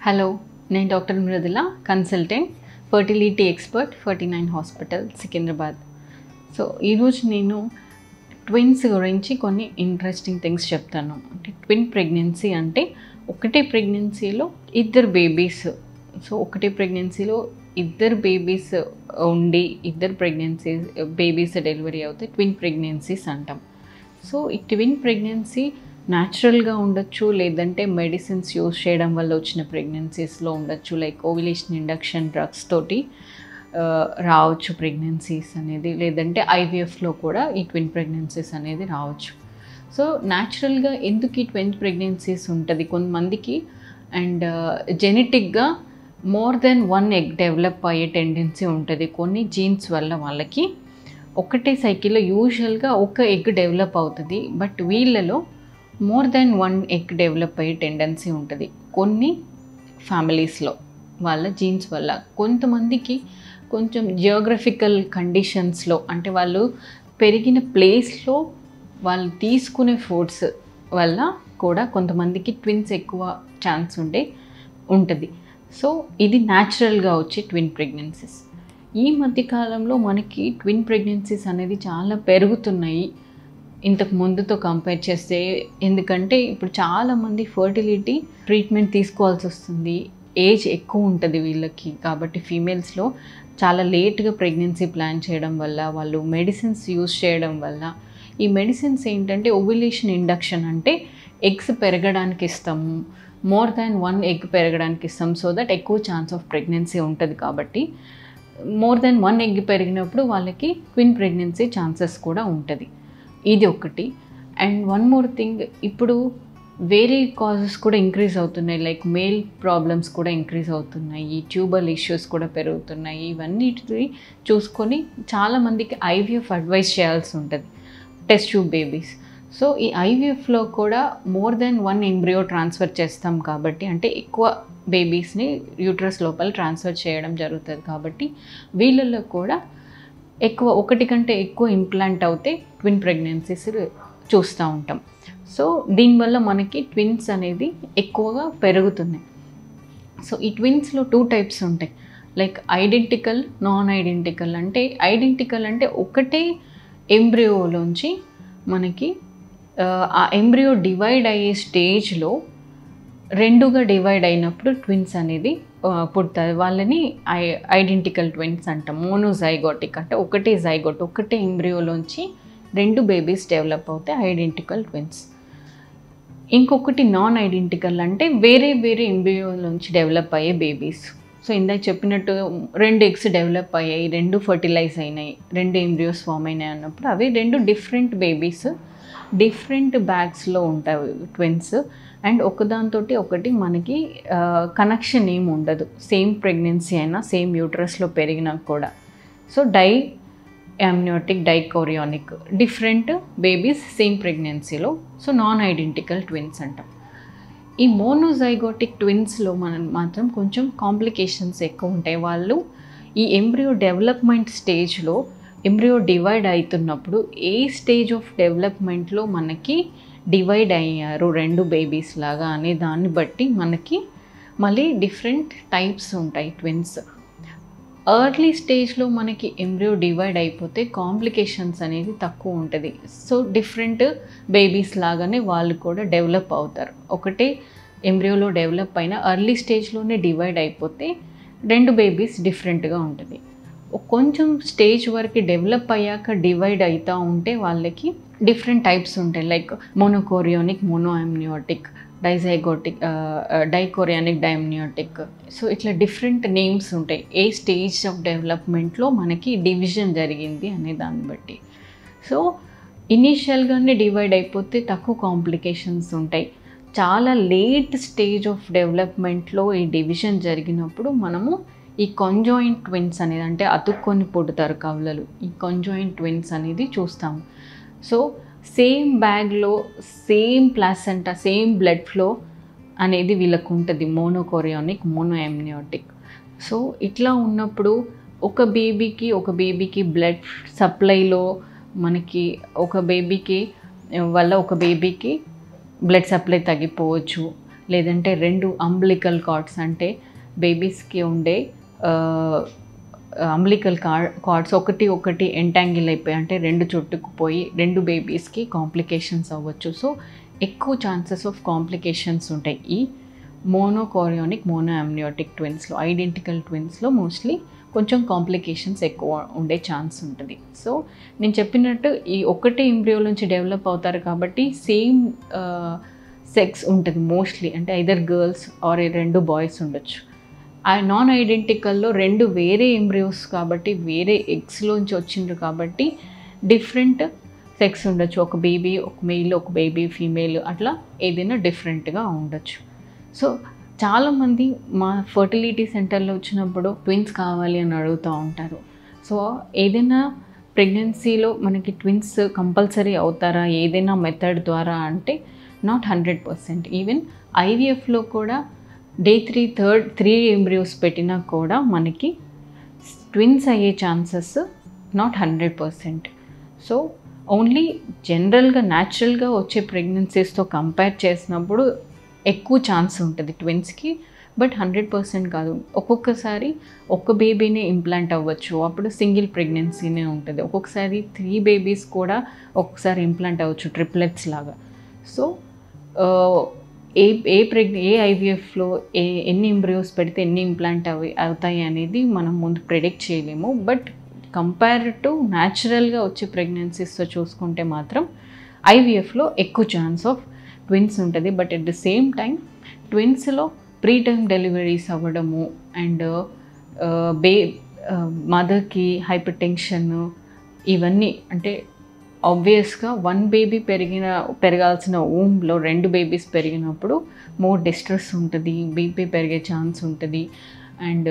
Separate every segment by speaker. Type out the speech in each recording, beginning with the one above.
Speaker 1: hello నేను doctor Mrudula consultant fertility expert forty nine hospital Secunderabad so ఈరోజు నేను ట్విన్స్ గురించి కొన్ని ఇంట్రెస్టింగ్ థింగ్స్ చెప్తాను అంటే ట్విన్ ప్రెగ్నెన్సీ అంటే ఒకటే ప్రెగ్నెన్సీలో ఇద్దరు బేబీస్ సో ఒకటే ప్రెగ్నెన్సీలో ఇద్దరు బేబీస్ ఉండి ఇద్దరు ప్రెగ్నెన్సీస్ బేబీస్ డెలివరీ అవుతాయి ట్విన్ ప్రెగ్నెన్సీస్ అంటాం సో ఈ ట్విన్ ప్రెగ్నెన్సీ న్యాచురల్గా ఉండొచ్చు లేదంటే మెడిసిన్స్ యూస్ చేయడం వల్ల వచ్చిన ప్రెగ్నెన్సీస్లో ఉండొచ్చు లైక్ ఓవిలేషన్ ఇండక్షన్ డ్రగ్స్ తోటి ఆ, రావచ్చు ప్రెగ్నెన్సీస్ అనేది లేదంటే ఐవీఎఫ్లో కూడా ఈ ట్విన్ ప్రెగ్నెన్సీస్ అనేది రావచ్చు సో న్యాచురల్గా ఎందుకు ఈ ట్విన్ ప్రెగ్నెన్సీస్ ఉంటుంది కొంతమందికి అండ్ జెనెటిక్గా more than one egg develop అయ్యే టెండెన్సీ ఉంటుంది కొన్ని జీన్స్ వల్ల వాళ్ళకి ఒకటే సైకిల్లో యూజువల్గా ఒక ఎగ్ డెవలప్ అవుతుంది బట్ వీళ్ళలో more than one egg develop అయ్యే టెండెన్సీ ఉంటుంది కొన్ని ఫ్యామిలీస్లో వాళ్ళ జీన్స్ వల్ల కొంతమందికి కొంచెం జియోగ్రఫికల్ కండిషన్స్లో అంటే వాళ్ళు పెరిగిన ప్లేస్లో వాళ్ళు తీసుకునే ఫుడ్స్ వల్ల కూడా కొంతమందికి ట్విన్స్ ఎక్కువ ఛాన్స్ ఉండే ఉంటుంది సో ఇది న్యాచురల్గా వచ్చే ట్విన్ ప్రెగ్నెన్సీస్ ఈ మధ్య కాలంలో మనకి ట్విన్ ప్రెగ్నెన్సీస్ అనేది చాలా పెరుగుతున్నాయి ఇంతకు ముందుతో కంపేర్ చేస్తే ఎందుకంటే ఇప్పుడు చాలామంది ఫర్టిలిటీ ట్రీట్మెంట్ తీసుకోవాల్సి వస్తుంది ఏజ్ ఎక్కువ ఉంటుంది వీళ్ళకి కాబట్టి ఫీమేల్స్లో చాలా లేట్గా ప్రెగ్నెన్సీ ప్లాన్ చేయడం వల్ల వాళ్ళు మెడిసిన్స్ యూస్ చేయడం వల్ల ఈ మెడిసిన్స్ ఏంటంటే ఓవిలేషన్ ఇండక్షన్ అంటే ఎగ్స్ పెరగడానికి ఇస్తాము మోర్ దాన్ వన్ ఎగ్ పెరగడానికి ఇస్తాం సో దట్ ఎక్కువ ఛాన్స్ ఆఫ్ ప్రెగ్నెన్సీ ఉంటుంది కాబట్టి మోర్ దెన్ వన్ ఎగ్ పెరిగినప్పుడు వాళ్ళకి ట్విన్ ప్రెగ్నెన్సీ ఛాన్సెస్ కూడా ఉంటుంది ఇది ఒకటి అండ్ వన్ మోర్ థింగ్ ఇప్పుడు వేరే కాజెస్ కూడా ఇంక్రీజ్ అవుతున్నాయి లైక్ మేల్ ప్రాబ్లమ్స్ కూడా ఇంక్రీజ్ అవుతున్నాయి ట్యూబల్ ఇష్యూస్ కూడా పెరుగుతున్నాయి ఇవన్నిటి చూసుకొని చాలామందికి ఐవీఎఫ్ అడ్వైస్ చేయాల్సి ఉంటుంది టెస్ట్ ట్యూబ్ బేబీస్ సో ఈ ఐవీఎఫ్లో కూడా more than one embryo transfer చేస్తాం కాబట్టి అంటే ఎక్కువ బేబీస్ని యూట్రస్ లోపల ట్రాన్స్ఫర్ చేయడం జరుగుతుంది కాబట్టి వీళ్ళల్లో కూడా ఎక్కువ ఒకటి కంటే ఎక్కువ ఇంప్లాంట్ అవుతే ట్విన్ ప్రెగ్నెన్సీస్ చూస్తూ ఉంటాం సో దీనివల్ల మనకి ట్విన్స్ అనేది ఎక్కువగా పెరుగుతున్నాయి సో ఈ ట్విన్స్లో టూ టైప్స్ ఉంటాయి లైక్ ఐడెంటికల్ నాన్ ఐడెంటికల్ అంటే ఐడెంటికల్ అంటే ఒకటే ఎంబ్రియోలోంచి మనకి ఆ, ఆ ఎంబ్రియో డివైడ్ అయ్యే స్టేజ్లో రెండుగా డివైడ్ అయినప్పుడు ట్విన్స్ అనేది ఆ, పుడతారు వాళ్ళని ఐ ఐడెంటికల్ ట్విన్స్ అంటాం మోనోజైగోటిక్ అంటే ఒకటే జైగోట్ ఒకటే ఎంబ్రియోలోంచి రెండు బేబీస్ డెవలప్ అవుతాయి ఐడెంటికల్ ట్విన్స్ ఇంకొకటి నాన్ ఐడెంటికల్ అంటే వేరే వేరే ఎంబ్రియోలోంచి డెవలప్ అయ్యే బేబీస్ సో ఇందాక చెప్పినట్టు రెండు ఎగ్స్ డెవలప్ అయ్యాయి రెండు ఫర్టిలైజ్ అయినాయి రెండు ఎంబ్రియోస్ ఫామ్ అయినాయి అన్నప్పుడు అవి రెండు డిఫరెంట్ బేబీస్ డిఫరెంట్ బ్యాగ్స్లో ఉంటాయి ట్విన్స్ అండ్ ఒకదాంతో ఒకటి మనకి కనెక్షన్ ఏమి ఉండదు సేమ్ ప్రెగ్నెన్సీ అయినా సేమ్ యూట్రస్లో పెరిగినా కూడా so diamniotic dichorionic different babies same ప్రెగ్నెన్సీలో సో నాన్ ఐడెంటికల్ ట్విన్స్ అంటాం ఈ మోనోజైగోటిక్ ట్విన్స్లో మనం మాత్రం కొంచెం కాంప్లికేషన్స్ ఎక్కువ ఉంటాయి వాళ్ళు ఈ ఎంబ్రియో డెవలప్మెంట్ స్టేజ్లో ఎంబ్రియో డివైడ్ అవుతున్నప్పుడు ఏ స్టేజ్ ఆఫ్ డెవలప్మెంట్లో మనకి డివైడ్ అయ్యారు రెండు బేబీస్ లాగా అనే దాన్ని బట్టి మనకి మళ్ళీ డిఫరెంట్ టైప్స్ ఉంటాయి ట్విన్స్ ఎర్లీ స్టేజ్లో మనకి ఎంబ్రియో డివైడ్ అయిపోతే కాంప్లికేషన్స్ అనేది తక్కువ ఉంటుంది సో డిఫరెంట్ బేబీస్ లాగానే వాళ్ళు కూడా డెవలప్ అవుతారు ఒకటే ఎంబ్రియోలో డెవలప్ అయిన ఎర్లీ స్టేజ్లోనే డివైడ్ అయిపోతే రెండు బేబీస్ డిఫరెంట్గా ఉంటుంది ఒక కొంచెం స్టేజ్ వరకు డెవలప్ అయ్యాక డివైడ్ అవుతూ ఉంటే వాళ్ళకి డిఫరెంట్ టైప్స్ ఉంటాయి like monochorionic monoamniotic dizygotic dichorionic diamniotic so ఇట్లా డిఫరెంట్ నేమ్స్ ఉంటాయి ఏ స్టేజ్ ఆఫ్ డెవలప్మెంట్లో మనకి డివిజన్ జరిగింది అనే దాన్ని బట్టి సో ఇనీషియల్గానే డివైడ్ అయిపోతే తక్కువ కాంప్లికేషన్స్ ఉంటాయి చాలా లేట్ స్టేజ్ ఆఫ్ డెవలప్మెంట్లో ఈ డివిజన్ జరిగినప్పుడు మనము ఈ కొంజాయింట్ ట్విన్స్ అనేది అంటే అతుక్కొని పుడతారు కవులలు ఈ కొంజాయింట్ ట్విన్స్ అనేది చూస్తాము సో సేమ్ బ్యాగ్లో same placenta same blood flow అనేది వీళ్ళకు ఉంటుంది మోనోకోరియానిక్ మోనో ఎమ్నియోటిక్ సో ఇట్లా ఉన్నప్పుడు ఒక బేబీకి ఒక బేబీకి బ్లడ్ సప్లైలో మనకి ఒక బేబీకి వల్ల ఒక బేబీకి బ్లడ్ సప్లై తగ్గిపోవచ్చు లేదంటే రెండు అంబ్లికల్ కార్డ్స్ అంటే బేబీస్కి ఉండే అంబ్లికల్ కార్ కార్డ్స్ ఒకటి ఒకటి ఎంటాంగిల్ అయిపోయి అంటే రెండు చుట్టుకుపోయి రెండు బేబీస్కి కాంప్లికేషన్స్ అవ్వచ్చు సో ఎక్కువ ఛాన్సెస్ ఆఫ్ కాంప్లికేషన్స్ ఉంటాయి ఈ మోనోకోరియోనిక్ మోనో అమ్నియోటిక్ ట్విన్స్లో ఐడెంటికల్ ట్విన్స్లో మోస్ట్లీ కొంచెం కాంప్లికేషన్స్ ఎక్కువ ఉండే ఛాన్స్ ఉంటుంది సో నేను చెప్పినట్టు ఈ ఒక్కటే ఇంబ్రియో నుంచి డెవలప్ అవుతారు కాబట్టి సేమ్ సెక్స్ ఉంటుంది మోస్ట్లీ అంటే ఐదర్ గర్ల్స్ ఆర్ రెండు బాయ్స్ ఉండొచ్చు ఆ నాన్ ఐడెంటికల్లో రెండు వేరే ఎంబ్రియోస్ కాబట్టి వేరే ఎగ్స్లోంచి వచ్చిండ్రు కాబట్టి డిఫరెంట్ సెక్స్ ఉండొచ్చు ఒక బేబీ ఒక మెయిల్ ఒక బేబీ ఫీమేల్ అట్లా ఏదైనా డిఫరెంట్గా ఉండొచ్చు సో చాలామంది మా ఫర్టిలిటీ సెంటర్లో వచ్చినప్పుడు ట్విన్స్ కావాలి అని అడుగుతూ ఉంటారు సో ఏదైనా ప్రెగ్నెన్సీలో మనకి ట్విన్స్ కంపల్సరీ అవుతారా ఏదైనా మెథడ్ ద్వారా అంటే నాట్ హండ్రెడ్ పర్సెంట్ ఈవెన్ ఐవీఎఫ్లో కూడా day three third three embryos పెట్టినా కూడా మనకి ట్విన్స్ అయ్యే chances not hundred percent so only జనరల్గా న్యాచురల్గా వచ్చే ప్రెగ్నెన్సీస్తో కంపేర్ చేసినప్పుడు ఎక్కువ ఛాన్స్ ఉంటుంది ట్విన్స్కి బట్ హండ్రెడ్ పర్సెంట్ కాదు ఒక్కొక్కసారి ఒక్క బేబీనే ఇంప్లాంట్ అవ్వచ్చు అప్పుడు సింగిల్ ప్రెగ్నెన్సీనే ఉంటుంది ఒక్కొక్కసారి త్రీ బేబీస్ కూడా ఒక్కొక్కసారి ఇంప్లాంట్ అవ్వచ్చు ట్రిప్లెట్స్ లాగా సో ఏ ఏ ప్రెగ్నె ఏ ఐవీఎఫ్లో ఏ ఎన్ని ఎంబ్రియోస్ పెడితే ఎన్ని ఇంప్లాంట్ అవి అవుతాయి అనేది మనం ముందు ప్రిడిక్ట్ చేయలేము బట్ కంపేర్ టు న్యాచురల్గా వచ్చే ప్రెగ్నెన్సీస్తో చూసుకుంటే మాత్రం ఐవీఎఫ్లో ఎక్కువ ఛాన్స్ ఆఫ్ ట్విన్స్ ఉంటుంది but at the same time ట్విన్స్లో ప్రీ టైమ్ డెలివరీస్ అవ్వడము అండ్ బే మదర్కి హైపర్ టెన్షన్ ఇవన్నీ అంటే ఆబ్వియస్గా వన్ బేబీ పెరిగిన పెరగాల్సిన ఊమ్లో రెండు బేబీస్ పెరిగినప్పుడు మోర్ డిస్ట్రెస్ ఉంటుంది బీపీ పెరిగే ఛాన్స్ ఉంటుంది అండ్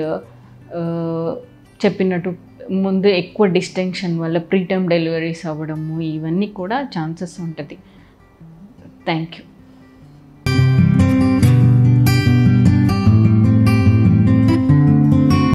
Speaker 1: చెప్పినట్టు ముందు ఎక్కువ డిస్టెన్షన్ వల్ల ప్రీటర్మ్ డెలివరీస్ అవ్వడము ఇవన్నీ కూడా ఛాన్సెస్ ఉంటుంది థ్యాంక్ యూ